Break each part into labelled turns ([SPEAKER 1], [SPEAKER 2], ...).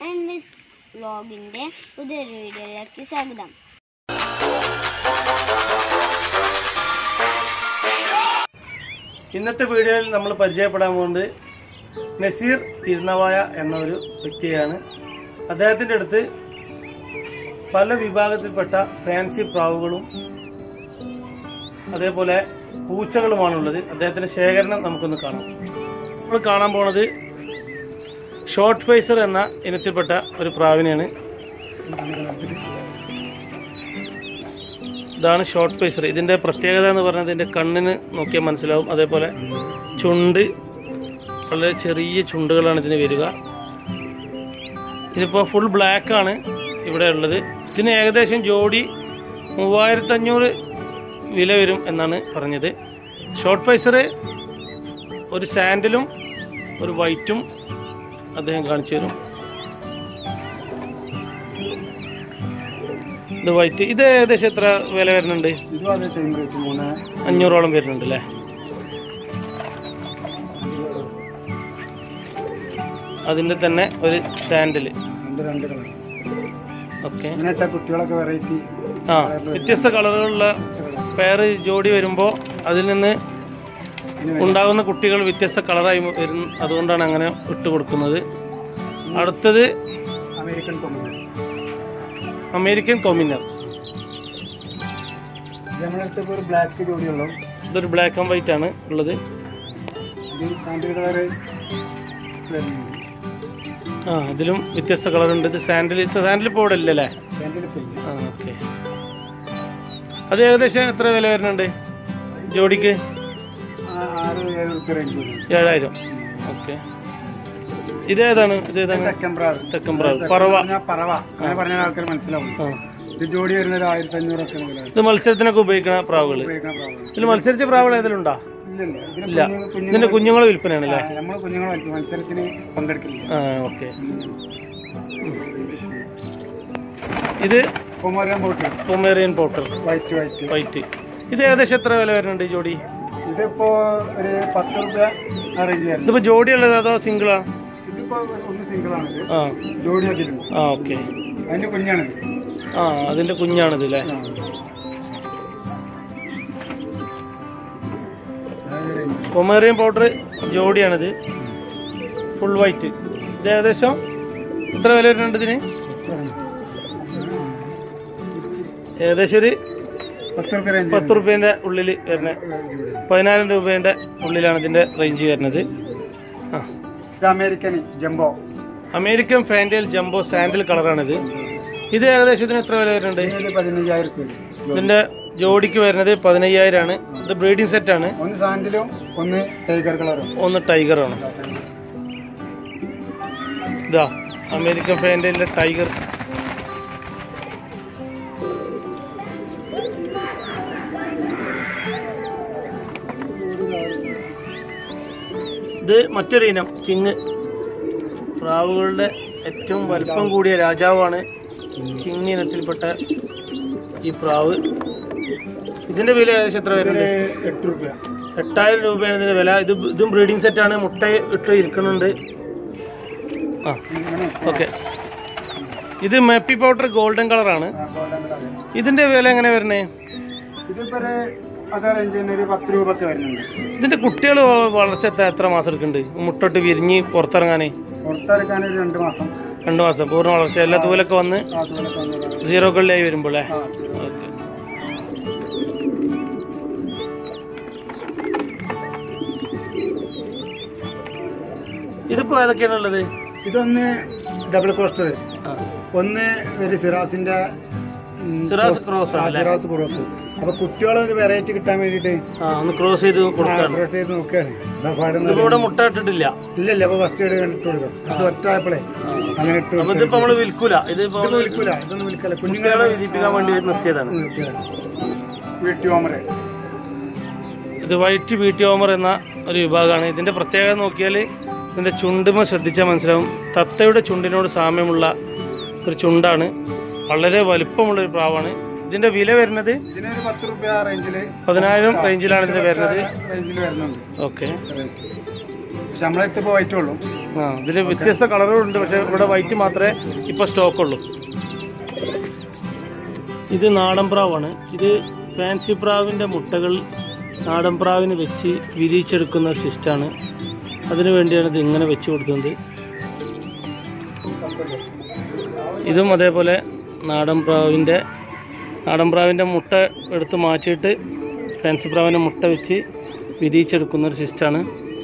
[SPEAKER 1] എൻവിസ് വ്ലോഗിന്റെ പുതിയൊരു വീഡിയോയിലേക്ക് സ്വാഗതം
[SPEAKER 2] ഇന്നത്തെ വീഡിയോയിൽ നമ്മൾ പരിചയപ്പെടാൻ പോകുന്നത് നസീർ തിരുനവായ എന്ന ഒരു വ്യക്തിയാണ് അദ്ദേഹത്തിൻ്റെ അടുത്ത് പല വിഭാഗത്തിൽപ്പെട്ട ഫാൻസി പ്രാവുകളും അതേപോലെ പൂച്ചകളുമാണുള്ളത് അദ്ദേഹത്തിന്റെ ശേഖരണം നമുക്കൊന്ന് കാണാം നമ്മൾ കാണാൻ പോണത് ഷോർട്ട് ഫേസർ എന്ന ഇനത്തിൽപ്പെട്ട ഒരു പ്രാവിനെയാണ് ഇതാണ് ഷോർട്ട് ഫേസർ ഇതിന്റെ പ്രത്യേകത എന്ന് പറഞ്ഞാൽ ഇതിന്റെ കണ്ണിന് നോക്കിയാൽ മനസ്സിലാവും അതേപോലെ ചുണ്ട് വളരെ ചെറിയ ചുണ്ടുകളാണ് ഇതിന് വരിക ഇതിപ്പോൾ ഫുൾ ബ്ലാക്ക് ആണ് ഇവിടെ ഉള്ളത് ഇതിന് ഏകദേശം ജോഡി മൂവായിരത്തി അഞ്ഞൂറ് വില വരും എന്നാണ് പറഞ്ഞത് ഷോർട്ട് ഫേസർ ഒരു സാൻഡലും ഒരു വൈറ്റും അദ്ദേഹം കാണിച്ചു തരും ഇത് വൈറ്റ് ഇത് ഏകദേശം എത്ര വില വരുന്നുണ്ട്
[SPEAKER 3] ഇതും അതേ സെയിം റേറ്റ് മൂന്ന്
[SPEAKER 2] അഞ്ഞൂറോളം വരുന്നുണ്ട് അല്ലേ അതിന്റെ തന്നെ ഒരു സാൻഡല്
[SPEAKER 3] രണ്ട് രണ്ട് കളർ
[SPEAKER 2] ഓക്കെ
[SPEAKER 3] ഇങ്ങനത്തെ കുട്ടികളൊക്കെ വെറൈറ്റി
[SPEAKER 2] ആ വ്യത്യസ്ത കളറുകളുള്ള പേര് ജോഡി വരുമ്പോൾ അതിൽ നിന്ന് ഉണ്ടാകുന്ന കുട്ടികൾ വ്യത്യസ്ത കളറായി വരും അതുകൊണ്ടാണ് അങ്ങനെ ഇട്ട് കൊടുക്കുന്നത് അടുത്തത്
[SPEAKER 3] അമേരിക്കൻ കൊമ്പ്
[SPEAKER 2] അമേരിക്കൻ കൊമിനർ
[SPEAKER 3] ഇത് നമ്മളടുത്ത് ഇപ്പോൾ ഒരു ബ്ലാക്ക് ജോഡിയുള്ളൂ
[SPEAKER 2] ഇതൊരു ബ്ലാക്ക് ആൻഡ് വൈറ്റ് ആണ് ഉള്ളത്
[SPEAKER 3] ഇത് സാൻഡിൽ കളർ വരുന്നുണ്ട്
[SPEAKER 2] ആ ഇതിലും വ്യത്യസ്ത കളറുണ്ട് ഇത് സാൻഡിൽ സാൻഡിൽ ഇപ്പോൾ ഇവിടെ ഇല്ലല്ലേ
[SPEAKER 3] സാൻഡിൽ ഇപ്പോൾ ഇല്ല.
[SPEAKER 2] ആ ഓക്കെ അത് ഏകദേശം എത്ര വില വരുന്നുണ്ട് ജോഡിക്ക്
[SPEAKER 3] ആ, ആറ് ഏഴ് റുപ്യ റേഞ്ച് വരുന്നുണ്ട്
[SPEAKER 2] ഏഴായിരം ഓക്കെ ഇതേതാണ് ഇതേതാണ്
[SPEAKER 3] തെക്കൻ പ്രാവ്
[SPEAKER 2] തെക്കൻ പ്രാവ് പറവ
[SPEAKER 3] പറഞ്ഞാൽ പറവ അങ്ങനെ പറഞ്ഞാൽ ആൾക്കാർ മനസ്സിലാവും
[SPEAKER 2] ആ
[SPEAKER 3] ഇത് ജോഡി വരുന്നത് ആയിരത്തി അഞ്ഞൂറൊക്കെ വില
[SPEAKER 2] ഇത് മത്സരത്തിനൊക്കെ ഉപയോഗിക്കുന്ന പ്രാവുകൾ
[SPEAKER 3] ഉപയോഗിക്കുന്ന പ്രാവാണ്
[SPEAKER 2] ഇതിൽ മത്സരിച്ച പ്രാവുകൾ ഏതെങ്കിലും ഉണ്ടോ
[SPEAKER 3] ഇല്ലല്ല ഇതിന്
[SPEAKER 2] ഇല്ല
[SPEAKER 3] കുഞ്ഞു- കുഞ്ഞു
[SPEAKER 2] ഇതിന്റെ കുഞ്ഞുങ്ങൾ വിൽപ്പനയാണല്ലേ
[SPEAKER 3] നമ്മൾ കുഞ്ഞുങ്ങളെ പറ്റും മത്സരത്തിന് പങ്കെടുക്കില്ല
[SPEAKER 2] ആ ഓക്കെ ഇത്
[SPEAKER 3] Pomeranian pouter
[SPEAKER 2] Pomeranian pouter
[SPEAKER 3] white white
[SPEAKER 2] white ഇത് ഏകദേശം എത്ര വില വരുന്നുണ്ട് ഈ ജോഡി
[SPEAKER 3] ഇതിപ്പോ ഒരു പത്ത് റുപ്യ അറേഞ്ച് ചെയ്യാറുണ്ട്
[SPEAKER 2] ഇതിപ്പോ ജോഡി ഉള്ളത് അതോ സിംഗിളാ
[SPEAKER 3] ഇതിപ്പോ ഒന്ന് സിംഗിൾ ആണിത്
[SPEAKER 2] ആ
[SPEAKER 3] ജോഡി അതിലുണ്ട്
[SPEAKER 2] ആ ഓക്കെ
[SPEAKER 3] അതിന്റെ കുഞ്ഞാണിത്
[SPEAKER 2] ആ അതിന്റെ കുഞ്ഞാണിത് അല്ലേ
[SPEAKER 3] ആ. അതായത് range.
[SPEAKER 2] പൊമേറിയൻ പൗഡർ ജോഡിയാണിത് ഫുൾ വൈറ്റ് ഇത് ഏകദേശം എത്ര വില വരുന്നുണ്ട് ഇതിന്
[SPEAKER 3] പത്ത്
[SPEAKER 2] ഏകദേശം ഒരു
[SPEAKER 3] റുപ്യ റേഞ്ച്
[SPEAKER 2] പത്ത് റുപ്യേന്റെ ഉള്ളിൽ വരുന്ന പതിനായിരം രൂപേന്റെ ഉള്ളിലാണ് ഇതിന്റെ റേഞ്ച് വരുന്നത് ആ
[SPEAKER 3] ഇത് അമേരിക്കൻ ജംബോ
[SPEAKER 2] അമേരിക്കൻ ഫാൻഡൽ ജംബോ സാൻഡൽ കളറാണിത് ഇത് ഏകദേശം ഇതിന് എത്ര വില വരുന്നുണ്ട്
[SPEAKER 3] ഇതിന് പതിനഞ്ചായിരം റുപ്യ വരും.
[SPEAKER 2] ഇതിന്റെ ജോഡിക്ക് വരുന്നത് പതിനയ്യായിരം ആണ് ഇത് ബ്രീഡിംഗ് സെറ്റ് ആണ്
[SPEAKER 3] ഒന്ന് സാൻഡിലും ഒന്ന് ടൈഗർ കളറും
[SPEAKER 2] ഒന്ന് ടൈഗർ ആണ് ഇതാ അമേരിക്കൻ ഫാൻഡലിന്റെ ടൈഗർ ഇത് മറ്റൊരു ഇനം കിങ് പ്രാവുകളുടെ ഏറ്റവും വലിപ്പം കൂടിയ രാജാവാണ് കിങ് ഇനത്തിൽപ്പെട്ട ഈ പ്രാവ് ഇതിന്റെ വില ഏകദേശം എത്ര
[SPEAKER 3] ഒരു
[SPEAKER 2] വരുന്നുണ്ട്
[SPEAKER 3] എട്ട് റുപ്യ
[SPEAKER 2] എട്ടായിരം രൂപയാണ് ഇതിന്റെ വില ഇത് ഇതും ബ്രീഡിംഗ് സെറ്റ് ആണ് മുട്ട ഇട്ട് ഇരിക്കുന്നുണ്ട് ആ
[SPEAKER 3] ഇങ്ങനെ
[SPEAKER 2] ഓക്കെ ഇത് മെപ്പി പൗഡർ ഗോൾഡൻ കളറാണ്
[SPEAKER 3] ആ, golden colour.
[SPEAKER 2] ഇതിന്റെ വില എങ്ങനെ വരണേ
[SPEAKER 3] ഇതിപ്പോ ഒരു അതേ റേഞ്ചിന് ഒരു പത്ത് രൂപ ഒക്കെ വരുന്നുണ്ട്
[SPEAKER 2] ഇതിന്റെ കുട്ടികൾ വളർച്ച എത്ര എത്ര മാസം എടുക്കുന്നുണ്ട് മുട്ടോട്ട് വിരിഞ്ഞ് പുറത്തിറങ്ങാനേ
[SPEAKER 3] പുറത്തിറക്കാൻ ഒരു രണ്ട് മാസം
[SPEAKER 2] രണ്ടു മാസം പൂർണ്ണ വളർച്ച എല്ലാ തൂലൊക്കെ വന്ന്
[SPEAKER 3] അതുപോലെ തന്നെ
[SPEAKER 2] സീറോകളിലായി വരുമ്പോഴേ
[SPEAKER 3] ആ
[SPEAKER 2] ഓക്കെ ഇതിപ്പോ ഏതൊക്കെയാണ് ഉള്ളത്
[SPEAKER 3] ഇതൊന്ന് ഡബിൾ കോസ്റ്റർ
[SPEAKER 2] ആ.
[SPEAKER 3] ഒന്ന് ഒരു സിറാസിന്റെ ഉം,
[SPEAKER 2] സിറാസ് ക്രോസ്
[SPEAKER 3] ആ,
[SPEAKER 2] ആണ്
[SPEAKER 3] സിറാസ് ക്രോസ് അപ്പൊ കുട്ടികളെ ഒരു വെറൈറ്റി കിട്ടാൻ വേണ്ടിട്ട്
[SPEAKER 2] ആ ഒന്ന് ക്രോസ് ചെയ്ത് കൊടുക്കാണ്
[SPEAKER 3] ക്രോസ് ചെയ്ത് നോക്കുകയാണ് ഇതാ പാടുന്നത്
[SPEAKER 2] ഇതിപ്പോ ഇവിടെ മുട്ട ഇട്ടിട്ടില്ല
[SPEAKER 3] ഇല്ലല്ല അപ്പൊ ഫസ്റ്റ് എയ്ഡ് കണ്ടിട്ട് കൊടുക്കാം അത് ഒറ്റ ആയപ്പോഴേ അങ്ങനെ ഇട്ട്
[SPEAKER 2] അപ്പൊ ഇതിപ്പോ നമ്മള് വിൽക്കൂല ഇതിപ്പോ
[SPEAKER 3] ഇതൊന്നും വിൽക്കൂല ഇതൊന്നും വിൽക്കല
[SPEAKER 2] കുഞ്ഞുങ്ങളെ
[SPEAKER 3] കുഞ്ഞുങ്ങളെ
[SPEAKER 2] വിരിയിപ്പിക്കാൻ വേണ്ടി നിർത്തിയതാണ്
[SPEAKER 3] വീട്ടി ഓമറ്
[SPEAKER 2] ഇത് വൈറ്റ് ബീറ്റി ഓമർ എന്ന ഒരു വിഭാഗമാണ് ഇതിന്റെ പ്രത്യേകത നോക്കിയാൽ ഇതിന്റെ ചുണ്ടുമ ശ്രദ്ധിച്ചാൽ മനസ്സിലാവും തത്തയുടെ ചുണ്ടിനോട് സാമ്യമുള്ള ഒരു ചുണ്ടാണ് വളരെ വലിപ്പമുള്ള ഒരു പ്രാവാണ് ഇതിന്റെ വില വരുന്നത്
[SPEAKER 3] ഇതിനൊരു പത്ത് റുപ്യ റേഞ്ചില്
[SPEAKER 2] പതിനായിരം റേഞ്ചിലാണ് ഇതിന് വരുന്നത്
[SPEAKER 3] റേഞ്ചിൽ വരുന്നുണ്ട്
[SPEAKER 2] ഓക്കെ
[SPEAKER 3] പക്ഷെ നമ്മളെ അടുത്ത് ഇപ്പോൾ വൈറ്റ് ഉള്ളൂ
[SPEAKER 2] ആ ഇതിൽ വ്യത്യസ്ത കളറുകളുണ്ട് പക്ഷെ ഇവിടെ വൈറ്റ് മാത്രമേ ഇപ്പോൾ സ്റ്റോക്ക് ഉള്ളൂ ഇത് നാടൻ പ്രാവാണ് ഇത് ഫാൻസി പ്രാവിൻ്റെ മുട്ടകൾ നാടൻ പ്രാവിന് വെച്ച് വിരിയിച്ചെടുക്കുന്ന ഒരു സിസ്റ്റാണ് അതിനു വേണ്ടിയാണ് ഇത് ഇങ്ങനെ വെച്ച് കൊടുക്കുന്നത് ഇതും അതേപോലെ നാടൻ പ്രാവിൻ്റെ നാടൻ പ്രാവിൻ്റെ മുട്ട എടുത്ത് മാറ്റിയിട്ട് ഫാൻസി പ്രാവിൻ്റെ മുട്ട വെച്ച് വിരിയിച്ചെടുക്കുന്ന ഒരു സിസ്റ്റാണ്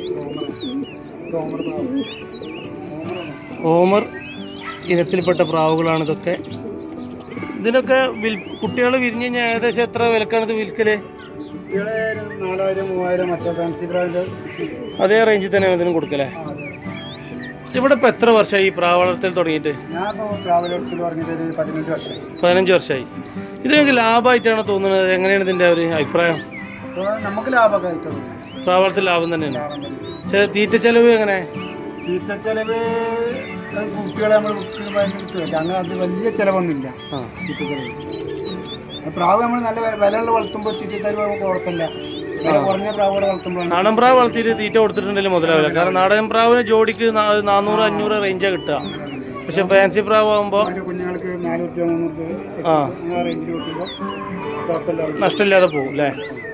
[SPEAKER 2] ഓമർ ഇനത്തിൽപ്പെട്ട പ്രാവുകളാണ് ഇതൊക്കെ ഇതിനൊക്കെ വിൽ കുട്ടികൾ വിരിഞ്ഞ് കഴിഞ്ഞാൽ ഏകദേശം എത്ര വിലക്കാണ് ഇത് വിൽക്കല്
[SPEAKER 3] കുട്ടികളെ നാലായിരം മൂവായിരം മറ്റേ ഫാൻസി ബ്രാൻഡ്
[SPEAKER 2] അതേ റേഞ്ചിൽ തന്നെയാണ് ഇതിനും കൊടുക്കലേ ഇവിടെ ഇപ്പൊ എത്ര വർഷമായി ഈ പ്രാവ് വളർത്തൽ തുടങ്ങിയിട്ട്
[SPEAKER 3] ഞാൻ ഇപ്പോൾ ട്രാവൽ എടുത്തിൽ പറഞ്ഞിട്ട് ഒരു പതിനഞ്ച് വർഷം
[SPEAKER 2] പതിനഞ്ച് വർഷമായി ഇത് നിങ്ങൾക്ക് ലാഭമായിട്ടാണ് തോന്നുന്നത് എങ്ങനെയാണ് ഇതിന്റെ ഒരു അഭിപ്രായം
[SPEAKER 3] അപ്പോൾ നമുക്ക് ലാഭമൊക്കെ ആയിട്ടുള്ളൂ
[SPEAKER 2] പ്രാവ് വളർത്തൽ ലാഭം തന്നെയാണ്
[SPEAKER 3] ലാഭം തന്നെ.
[SPEAKER 2] ചെ- തീറ്റ ചെലവ് എങ്ങനെ
[SPEAKER 3] തീറ്റ ചെലവ് അത് കുട്ടികളെ നമ്മൾ കിട്ടുക അങ്ങനെ അത് വലിയ ചെലവൊന്നുമില്ല
[SPEAKER 2] ആ
[SPEAKER 3] തീറ്റ ചെലവ് അത് പ്രാവ് നമ്മൾ നല്ല വില- വിലയുള്ള വളർത്തുമ്പോൾ ചുറ്റി തരുമ്പോൾ നമുക്ക് കുഴപ്പമില്ല വില കുറഞ്ഞ പ്രാവുകളെ വളർത്തുമ്പോഴാണ്
[SPEAKER 2] നാടൻ പ്രാവ് വളർത്തിയിട്ട് തീറ്റ കൊടുത്തിട്ടുണ്ടെങ്കിൽ മുതലാവില്ല കാരണം നാടൻ പ്രാവിന് ജോഡിക്ക് നാ- നാനൂറ് അഞ്ഞൂറ് റേഞ്ചാ കിട്ടുക പക്ഷെ ഫാൻസി പ്രാവ് ആകുമ്പോൾ
[SPEAKER 3] അതിന്റെ കുഞ്ഞുങ്ങൾക്ക് നാല് റുപ്യ മൂന്ന് റുപ്യ
[SPEAKER 2] ആ
[SPEAKER 3] ആ റേഞ്ചിൽ കൊടുക്കുമ്പോൾ കുഴപ്പമില്ല
[SPEAKER 2] നഷ്ടമില്ലാതെ പോകും അല്ലേ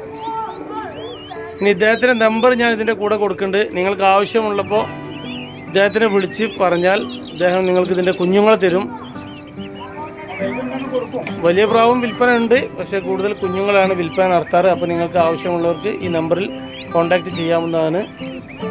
[SPEAKER 2] ഇനി ഇദ്ദേഹത്തിന്റെ നമ്പർ ഞാൻ ഇതിന്റെ കൂടെ കൊടുക്കുന്നുണ്ട് നിങ്ങൾക്ക് ആവശ്യമുള്ളപ്പോൾ ഇദ്ദേഹത്തിനെ വിളിച്ച് പറഞ്ഞാൽ ഇദ്ദേഹം നിങ്ങൾക്ക് ഇതിന്റെ കുഞ്ഞുങ്ങളെ തരും
[SPEAKER 3] ഇതെന്താണ് കൊടുക്കും
[SPEAKER 2] വലിയ പ്രാവും വിൽപ്പന ഉണ്ട് പക്ഷെ കൂടുതൽ കുഞ്ഞുങ്ങളാണ് വിൽപ്പന നടത്താറ് അപ്പോൾ നിങ്ങൾക്ക് ആവശ്യമുള്ളവർക്ക് ഈ നമ്പറിൽ കോൺടാക്ട് ചെയ്യാവുന്നതാണ്